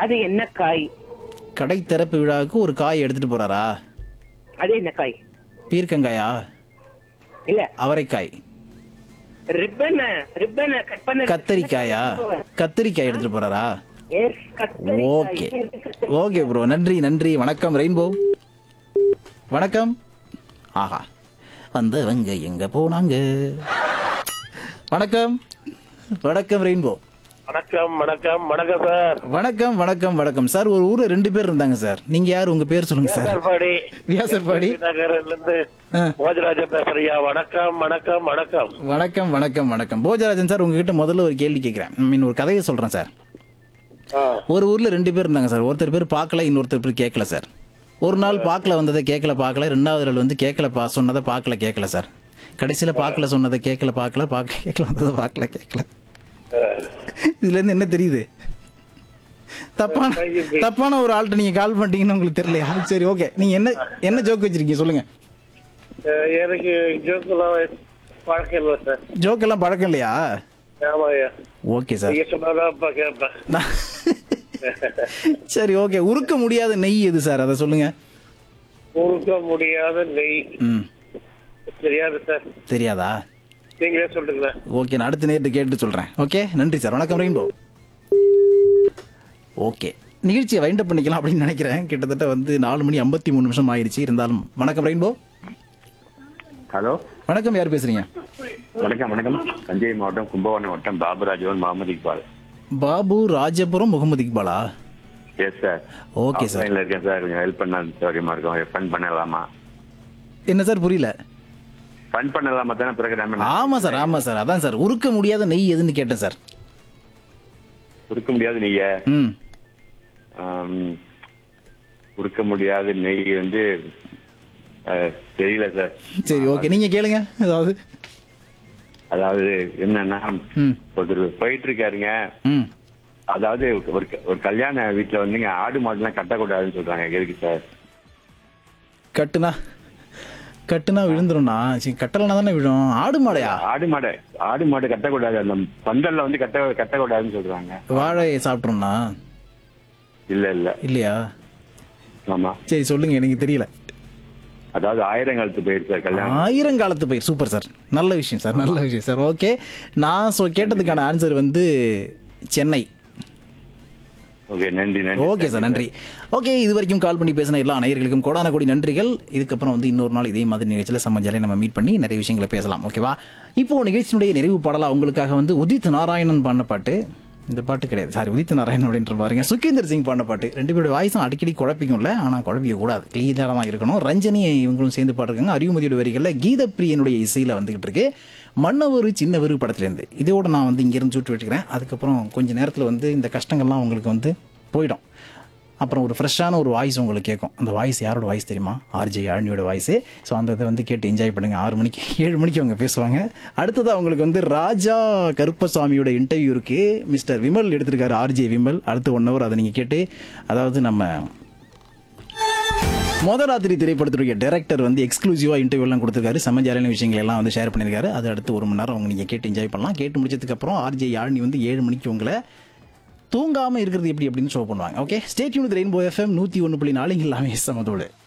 அது என்ன காய் கடை திறப்பு விழாவுக்கு ஒரு காய் எடுத்துட்டு போறாரா அது என்ன காய் பீர்க்கங்காயா இல்ல அவரைக்காய் ரிப்பன் ரிப்பன் கட் பண்ண கத்தரிக்காயா கத்தரிக்காய் எடுத்துட்டு போறாரா Yes, கத்தரிக்காய். ஓகே ஓகே ப்ரோ நன்றி நன்றி வணக்கம் ரெயின்போ வணக்கம் ஆஹா வந்தவங்க எங்க போனாங்க வணக்கம் வணக்கம் ரெயின்போ வணக்கம் வணக்கம் வணக்கம் சார் வணக்கம் வணக்கம் வணக்கம் சார் ஒரு ஊர்ல ரெண்டு பேர் இருந்தாங்க சார் நீங்க யார் உங்க பேர் சொல்லுங்க சார் வியாசர்பாடி வியாசர்பாடி நகர்ல இருந்து ஆ. போஜராஜன் பேசுறியா வணக்கம் வணக்கம் வணக்கம் வணக்கம் வணக்கம் வணக்கம் போஜராஜன் சார் உங்ககிட்ட முதல்ல ஒரு கேள்வி கேட்கிறேன் ஐ மீன் ஒரு கதையை சொல்றேன் சார் ஆ, ஒரு ஊர்ல ரெண்டு பேர் இருந்தாங்க சார் ஒருத்தர் பேர் பார்க்கல இன்னொருத்தர் பேர் கேட்கல சார் ஒரு நாள் பார்க்கல வந்ததை கேட்கல பார்க்கல ரெண்டாவது நாள் வந்து கேட்கல பா சொன்னதை பார்க்கல கேட்கல சார் கடைசியில பார்க்கல சொன்னதை கேட்கல பார்க்கல பார்க்க கேட்கல வந்ததை பார்க்கல கேட்கல இதுல இருந்து என்ன தெரியுது தப்பான தப்பான ஒரு ஆள்கிட்ட நீங்க கால் பண்ணிட்டீங்கன்னு உங்களுக்கு தெரியலையா சரி ஓகே நீங்க என்ன என்ன ஜோக் வச்சிருக்கீங்க சொல்லுங்க அஹ், எனக்கு ஜோக்கெல்லாம் பழக்கம் இல்லை சார் ஜோக் எல்லாம் பழக்கம் இல்லையா ஆமாய்யா ஓகே சார் நீங்க சொன்னாதான் இப்ப கேட்பேன் நான்- சரி ஓகே உருக்க முடியாத நெய் எது சார் அதை சொல்லுங்க உருக்க முடியாத நெய் ம் தெரியாது சார் தெரியாதா நீங்களே சொல்லுங்களேன் ஓகே நான் அடுத்த நேரத்தை கேட்டு சொல்றேன் ஓகே நன்றி சார் வணக்கம் ரெயின்போ ஓகே நிகழ்ச்சியை வைண்டப் பண்ணிக்கலாம் அப்படின்னு நினைக்கிறேன் கிட்டத்தட்ட வந்து நாலு மணி ஐம்பத்தி மூணு நிமிஷம் ஆயிடுச்சு இருந்தாலும் வணக்கம் ரெயின்போ ஹலோ வணக்கம் யார் பேசுறீங்க வணக்கம் வணக்கம் தஞ்சை மாவட்டம் கும்பகோணம் மாவட்டம் பாபுராஜவன் முகமது இக்பால் பாபு ராஜபுரம் முகமது இக்பாலா எஸ் சார் ஓகே சார் லைன்ல இருக்கேன் சார் கொஞ்சம் ஹெல்ப் பண்ண சௌரியமா இருக்கும் ஃபன் பண்ணலாமா என்ன சார் புரியல ஃபன் பண்ணலாமா தானே பிறகு ஆமா சார் ஆமா சார் அதான் சார் உருக்க முடியாத நெய் எதுன்னு கேட்டேன் சார் உருக்க முடியாது நீங்க ம் ஆம், உருக்க முடியாத நெய் வந்து அஹ், தெரியல சார் சரி ஓகே நீங்க கேளுங்க ஏதாவது அதாவது என்னன்னா ம் ஒருத்தர் போயிட்டு இருக்காருங்க ம் அதாவது ஒரு ஒரு கல்யாண வீட்டுல வந்துங்க ஆடு மாடுலாம் கட்டக்கூடாதுன்னு சொல்றாங்க எதுக்கு சார் கட்டுனா கட்டுனா விழுந்துரும்ண்ணா சரி கட்டலைனா தானே விழும் ஆடு மாடையா ஆடு மாடு ஆடு மாடு கட்டக்கூடாது அந்த பந்தல்ல வந்து கட்ட கட்டக்கூடாதுன்னு சொல்றாங்க வாழையை சாப்பிட்றோம்ண்ணா இல்ல இல்ல இல்லையா ஆமா சரி சொல்லுங்க எனக்கு தெரியல அதாவது ஆயிரங்காலத்து பயிர் சார் கல்யாணம் ஆயிரங்காலத்து பயிர் சூப்பர் சார் நல்ல விஷயம் சார் நல்ல விஷயம் சார் ஓகே நான் சொ கேட்டதுக்கான ஆன்சர் வந்து சென்னை ஓகே நன்றி நன்றி ஓகே சார் நன்றி ஓகே இது வரைக்கும் கால் பண்ணி பேசின எல்லா நேயர்களுக்கும் கோடான கோடி நன்றிகள் இதுக்கப்புறம் வந்து இன்னொரு நாள் இதே மாதிரி நிகழ்ச்சியில் சமஞ்சாலே நம்ம மீட் பண்ணி நிறைய விஷயங்களை பேசலாம் ஓகேவா இப்போ நிகழ்ச்சியினுடைய நிறைவு பாடலா உங்களுக்காக வந்து உதித் நாராயணன் பாடின பாட்டு இந்த பாட்டு கிடையாது சாரி உதித் நாராயணன் அப்படின்ற பாருங்க சுகேந்தர் சிங் பாடின பாட்டு ரெண்டு பேரோட வாய்ஸும் அடிக்கடி குழப்பிக்கும்ல ஆனால் குழப்பிக்க கூடாது கிளியராக தான் இருக்கணும் ரஞ்சனி இவங்களும் சேர்ந்து பாடுறாங்க அறிவுமதியோட வரிகளில் கீதப்பிரியனுடைய இசையில் வந்துகிட்டு இருக்கு மன்னவர் சின்னவர் படத்துலேருந்து இதோட நான் வந்து இங்கேருந்து சுட்டு வச்சுக்கிறேன் அதுக்கப்புறம் கொஞ்ச நேரத்தில் வந்து இந்த கஷ்டங்கள்லாம் உங்களுக்கு வந்து போயிடும் அப்புறம் ஒரு ஃப்ரெஷ்ஷான ஒரு வாய்ஸ் உங்களுக்கு கேட்கும் அந்த வாய்ஸ் யாரோட வாய்ஸ் தெரியுமா ஆர்ஜே யாழ்னியோட வாய்ஸ் ஸோ அந்த இதை வந்து கேட்டு என்ஜாய் பண்ணுங்க ஆறு மணிக்கு ஏழு மணிக்கு அவங்க பேசுவாங்க அடுத்தது அவங்களுக்கு வந்து ராஜா கருப்பசாமியோட இன்டர்வியூ இருக்கு மிஸ்டர் விமல் எடுத்திருக்காரு ஆர்ஜே விமல் அடுத்து ஒன் ஹவர் அதை நீங்கள் கேட்டு அதாவது நம்ம மொதராத்திரி திரைப்படத்துடைய டைரக்டர் வந்து எக்ஸ்க்ளூசிவாக இன்டர்வியூலாம் கொடுத்துருக்காரு செம்ம ஜாலியான விஷயங்கள் எல்லாம் வந்து ஷேர் பண்ணியிருக்காரு அது அடுத்து ஒரு மணி நேரம் அவங்க நீங்கள் கேட்டு என்ஜாய் பண்ணலாம் கேட்டு முடிச்சதுக்கப்புறம் ஆர்ஜே யாழ்னி வந்து ஏழு மணிக்கு உங்களை தூங்காமல் இருக்கிறது எப்படி அப்படின்னு ஷோ பண்ணுவாங்க ஓகே ஸ்டேட்யூன் ரெயின்போ எஃப்எம் நூற்றி ஒன்று புள்ளி நாலு எல்லாமே சமதோடு